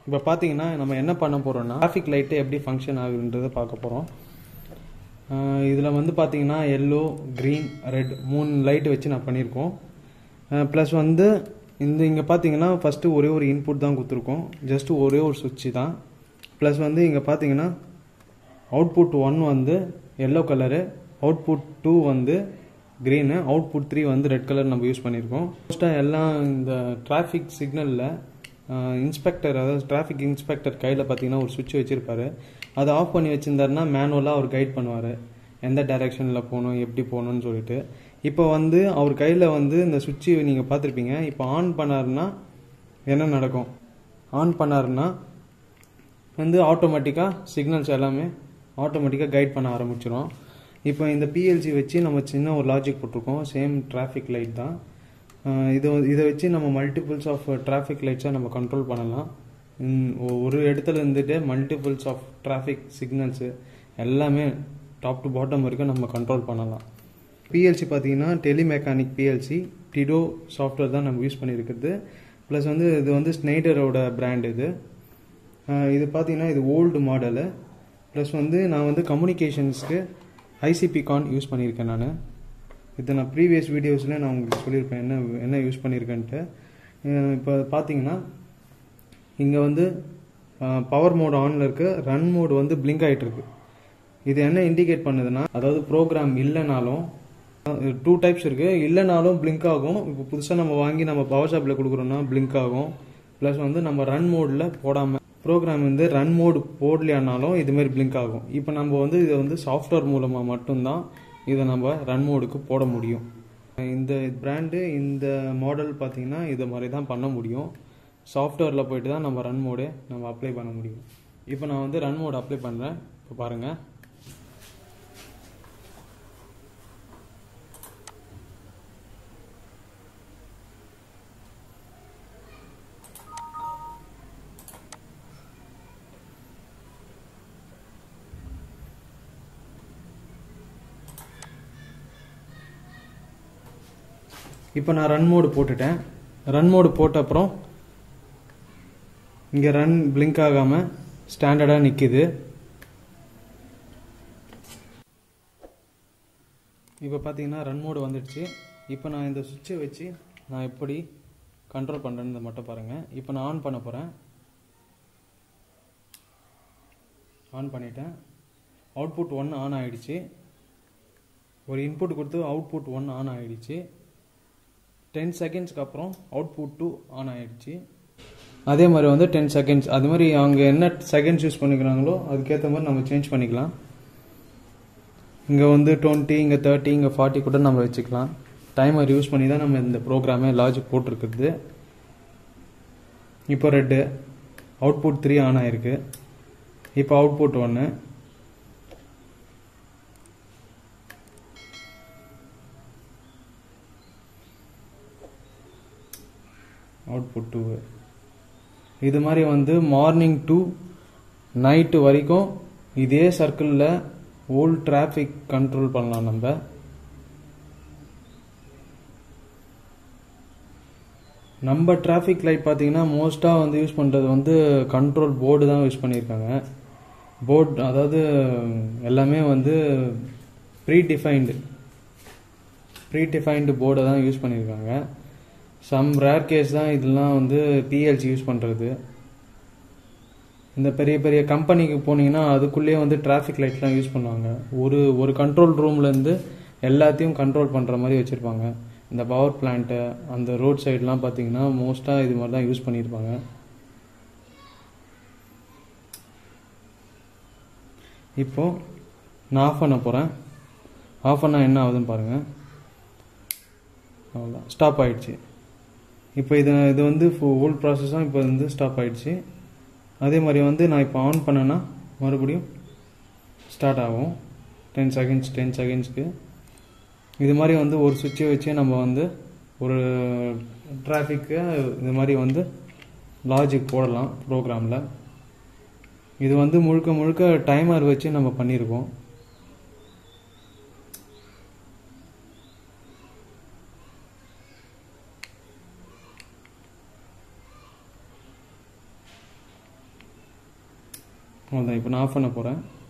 இப்போ பார்த்தீங்கன்னா நம்ம என்ன பண்ண போகிறோம்னா டிராஃபிக் லைட்டு எப்படி ஃபங்க்ஷன் ஆகுன்றதை பார்க்க போகிறோம் இதில் வந்து பார்த்தீங்கன்னா எல்லோ க்ரீன் ரெட் மூணு லைட் வச்சு நான் பண்ணியிருக்கோம் ப்ளஸ் வந்து இந்த இங்கே பார்த்தீங்கன்னா ஃபஸ்ட்டு ஒரே ஒரு இன்புட் தான் கொடுத்துருக்கோம் ஜஸ்ட் ஒரே ஒரு சுவிட்சு தான் ப்ளஸ் வந்து இங்கே பார்த்தீங்கன்னா அவுட்புட் ஒன் வந்து எல்லோ கலரு அவுட்புட் டூ வந்து க்ரீனு அவுட்புட் த்ரீ வந்து ரெட் கலர் நம்ம யூஸ் பண்ணியிருக்கோம் மோஸ்ட்டாக எல்லாம் இந்த டிராஃபிக் சிக்னலில் இன்ஸ்பெக்டர் அதாவது டிராஃபிக் இன்ஸ்பெக்டர் கையில் பார்த்தீங்கன்னா ஒரு சுவிட்ச் வச்சுருப்பாரு அதை ஆஃப் பண்ணி வச்சுருந்தாருன்னா மேனுவலாக அவர் கைட் பண்ணுவார் எந்த டைரெக்ஷனில் போகணும் எப்படி போகணும்னு சொல்லிட்டு இப்போ வந்து அவர் கையில் வந்து இந்த சுவிட்சு நீங்கள் பார்த்துருப்பீங்க இப்போ ஆன் பண்ணாருன்னா என்ன நடக்கும் ஆன் பண்ணாருன்னா வந்து ஆட்டோமேட்டிக்காக சிக்னல்ஸ் எல்லாமே ஆட்டோமேட்டிக்காக கைட் பண்ண ஆரம்பிச்சிடும் இப்போ இந்த பிஎல்சி வச்சு நம்ம சின்ன ஒரு லாஜிக் போட்டிருக்கோம் சேம் டிராஃபிக் லைட் தான் இதை இதை வச்சு நம்ம மல்டிபிள்ஸ் ஆஃப் டிராஃபிக் லைட்ஸை நம்ம கண்ட்ரோல் பண்ணலாம் ஒரு இடத்துல இருந்துட்டு மல்டிபிள்ஸ் ஆஃப் டிராஃபிக் சிக்னல்ஸு எல்லாமே டாப் டு பாட்டம் வரைக்கும் நம்ம கண்ட்ரோல் பண்ணலாம் பிஎல்சி பார்த்தீங்கன்னா டெலிமெக்கானிக் பிஎல்சி டிடோ சாஃப்ட்வேர் தான் நம்ம யூஸ் பண்ணியிருக்கிறது ப்ளஸ் வந்து இது வந்து ஸ்னைடரோட பிராண்ட் இது இது பார்த்தீங்கன்னா இது ஓல்டு மாடலு ப்ளஸ் வந்து நான் வந்து கம்யூனிகேஷன்ஸ்க்கு ஐசிபி கான் யூஸ் பண்ணியிருக்கேன் நான் இதை நான் ப்ரீவியஸ் வீடியோஸில் நான் உங்களுக்கு சொல்லியிருப்பேன் என்ன என்ன யூஸ் பண்ணியிருக்கேன்ட்டு இப்போ பார்த்தீங்கன்னா இங்கே வந்து பவர் மோட் ஆனில் இருக்கு ரன் மோடு வந்து பிளிங்க் ஆகிட்டு இருக்கு இது என்ன இண்டிகேட் பண்ணுதுன்னா அதாவது ப்ரோக்ராம் இல்லைனாலும் டூ டைப்ஸ் இருக்குது இல்லைனாலும் பிளிங்க் ஆகும் இப்போ புதுசாக நம்ம வாங்கி நம்ம பவர் ஷாப்பில் கொடுக்குறோன்னா பிளிங்க் ஆகும் ப்ளஸ் வந்து நம்ம ரன் மோடில் போடாமல் ப்ரோக்ராம் வந்து ரன் மோடு போடலையானாலும் இதுமாரி பிளிங்க் ஆகும் இப்போ நம்ம வந்து இதை வந்து சாஃப்ட்வேர் மூலமாக மட்டும்தான் இதை நம்ம ரன் மோடுக்கு போட முடியும் இந்த பிராண்டு இந்த மாடல் பார்த்தீங்கன்னா இதை மாதிரி தான் பண்ண முடியும் சாஃப்ட்வேரில் போயிட்டு தான் நம்ம ரன் மோடு நம்ம அப்ளை பண்ண முடியும் இப்போ நான் வந்து ரன் மோடு அப்ளை பண்ணுறேன் இப்போ பாருங்கள் இப்போ நான் ரன் மோடு போட்டுட்டேன் ரன் மோடு போட்ட அப்புறம் இங்கே ரன் பிளிங்க் ஆகாமல் ஸ்டாண்டர்டாக நிற்கிது இப்போ பார்த்தீங்கன்னா ரன் மோடு வந்துடுச்சு இப்போ நான் இந்த சுவிட்சை வச்சு நான் எப்படி கண்ட்ரோல் பண்ணுறேன்னு மட்டும் பாருங்கள் இப்போ நான் ஆன் பண்ண போகிறேன் ஆன் பண்ணிட்டேன் அவுட்புட் ஒன் ஆன் ஆகிடுச்சு ஒரு இன்புட் கொடுத்து அவுட்புட் ஒன் ஆன் ஆகிடுச்சு டென் செகண்ட்ஸ்க்கு அப்புறம் அவுட்புட் டூ ஆன் ஆகிடுச்சு அதே மாதிரி வந்து டென் செகண்ட்ஸ் அது மாதிரி அவங்க என்ன செகண்ட்ஸ் யூஸ் பண்ணிக்கிறாங்களோ அதுக்கேற்ற மாதிரி நம்ம சேஞ்ச் பண்ணிக்கலாம் இங்கே வந்து டுவெண்ட்டி இங்கே தேர்ட்டி இங்கே ஃபார்ட்டி கூட நம்ம வச்சுக்கலாம் டைமர் யூஸ் பண்ணி தான் நம்ம இந்த ப்ரோக்ராமே லாஜிக் போட்டிருக்குது இப்போ ரெட்டு அவுட்புட் த்ரீ ஆன் ஆயிருக்கு இப்போ அவுட்புட் ஒன்று அவுட்புட் டூ இது மாதிரி வந்து மார்னிங் டு நைட்டு வரைக்கும் இதே சர்க்கிளில் ஓல் டிராஃபிக் கண்ட்ரோல் பண்ணலாம் நம்ம நம்ம டிராஃபிக் லைட் பார்த்தீங்கன்னா மோஸ்ட்டாக வந்து யூஸ் பண்ணுறது வந்து கண்ட்ரோல் போர்டு தான் யூஸ் பண்ணியிருக்காங்க போர்டு அதாவது எல்லாமே வந்து ப்ரீ டிஃபைன்டு ப்ரீ டிஃபைன்டு போர்டை தான் யூஸ் பண்ணியிருக்காங்க சம் ரேர் கேஸ் தான் இதெல்லாம் வந்து பிஎல்சி யூஸ் பண்ணுறது இந்த பெரிய பெரிய கம்பெனிக்கு போனீங்கன்னா அதுக்குள்ளேயே வந்து டிராஃபிக் லைட்லாம் யூஸ் பண்ணுவாங்க ஒரு ஒரு கண்ட்ரோல் ரூம்லேருந்து எல்லாத்தையும் கண்ட்ரோல் பண்ணுற மாதிரி வச்சுருப்பாங்க இந்த பவர் பிளான்ட்டு அந்த ரோட் சைட்லாம் பார்த்தீங்கன்னா மோஸ்ட்டாக இது மாதிரி தான் யூஸ் பண்ணியிருப்பாங்க இப்போது நான் ஆஃப் பண்ண போகிறேன் ஆஃப் பண்ணால் என்ன ஆகுதுன்னு பாருங்கள் அவ்வளோ ஸ்டாப் ஆகிடுச்சு இப்போ இது இது வந்து ஓல்ட் ப்ராசஸாக இப்போ வந்து ஸ்டாப் ஆகிடுச்சு அதே மாதிரி வந்து நான் இப்போ ஆன் பண்ணேன்னா மறுபடியும் ஸ்டார்ட் ஆகும் டென் செகண்ட்ஸ் டென் செகண்ட்ஸ்க்கு இது மாதிரி வந்து ஒரு சுவிட்சை வச்சு நம்ம வந்து ஒரு டிராஃபிக்கு இது மாதிரி வந்து லாஜிக் போடலாம் ப்ரோக்ராமில் இது வந்து முழுக்க முழுக்க டைமர் வச்சு நம்ம பண்ணியிருக்கோம் அவ்வளோதான் இப்போ நான் ஆஃப் பண்ண போகிறேன்